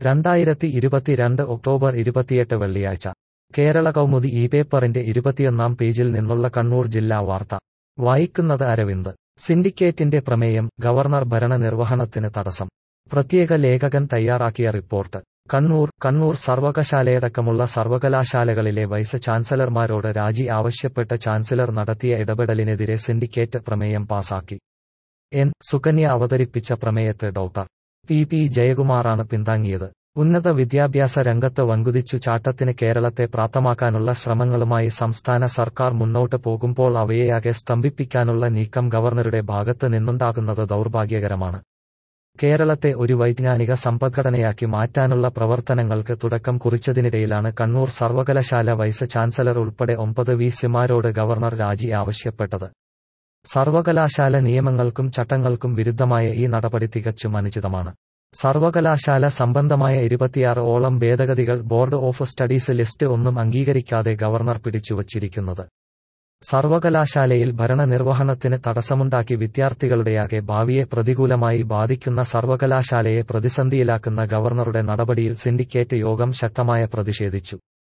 രണ്ടായിരത്തി ഇരുപത്തിരണ്ട് ഒക്ടോബർ ഇരുപത്തിയെട്ട് വെള്ളിയാഴ്ച കേരള കൗമുദി ഈ പേപ്പറിന്റെ ഇരുപത്തിയൊന്നാം പേജിൽ നിന്നുള്ള കണ്ണൂർ ജില്ലാ വാർത്ത വായിക്കുന്നത് അരവിന്ദ് സിൻഡിക്കേറ്റിന്റെ പ്രമേയം ഗവർണർ ഭരണ നിർവഹണത്തിന് തടസ്സം പ്രത്യേക ലേഖകൻ തയ്യാറാക്കിയ റിപ്പോർട്ട് കണ്ണൂർ കണ്ണൂർ സർവകലാശാലയടക്കമുള്ള സർവകലാശാലകളിലെ വൈസ് ചാൻസലർമാരോട് രാജി ആവശ്യപ്പെട്ട് ചാൻസലർ നടത്തിയ ഇടപെടലിനെതിരെ സിൻഡിക്കേറ്റ് പ്രമേയം പാസാക്കി എൻ സുകന്യ അവതരിപ്പിച്ച പ്രമേയത്തെ ഡോക്ടർ പി പി ജയകുമാറാണ് പിന്താങ്ങിയത് ഉന്നത വിദ്യാഭ്യാസ രംഗത്ത് വൻകുതിച്ചു ചാട്ടത്തിന് കേരളത്തെ പ്രാപ്തമാക്കാനുള്ള ശ്രമങ്ങളുമായി സംസ്ഥാന സർക്കാർ മുന്നോട്ട് പോകുമ്പോൾ അവയെയാകെ സ്തംഭിപ്പിക്കാനുള്ള നീക്കം ഗവർണറുടെ ഭാഗത്ത് നിന്നുണ്ടാകുന്നത് ദൗർഭാഗ്യകരമാണ് കേരളത്തെ ഒരു വൈജ്ഞാനിക സമ്പദ്ഘടനയാക്കി മാറ്റാനുള്ള പ്രവർത്തനങ്ങൾക്ക് തുടക്കം കുറിച്ചതിനിടയിലാണ് കണ്ണൂർ സർവകലാശാല വൈസ് ചാൻസലർ ഉൾപ്പെടെ ഒമ്പത് വി സിമാരോട് ഗവർണർ രാജി ആവശ്യപ്പെട്ടത് സർവകലാശാല നിയമങ്ങൾക്കും ചട്ടങ്ങൾക്കും വിരുദ്ധമായ ഈ നടപടി തികച്ചും അനുചിതമാണ് സർവകലാശാല സംബന്ധമായ ഇരുപത്തിയാറ് ഓളം ഭേദഗതികൾ ബോർഡ് ഓഫ് സ്റ്റഡീസ് ലിസ്റ്റ് ഒന്നും അംഗീകരിക്കാതെ ഗവർണർ പിടിച്ചുവച്ചിരിക്കുന്നത് സർവകലാശാലയിൽ ഭരണനിർവഹണത്തിന് തടസ്സമുണ്ടാക്കി വിദ്യാർത്ഥികളുടെയാകെ ഭാവിയെ പ്രതികൂലമായി ബാധിക്കുന്ന സർവകലാശാലയെ പ്രതിസന്ധിയിലാക്കുന്ന ഗവർണറുടെ നടപടിയിൽ സിൻഡിക്കേറ്റ് യോഗം ശക്തമായ പ്രതിഷേധിച്ചു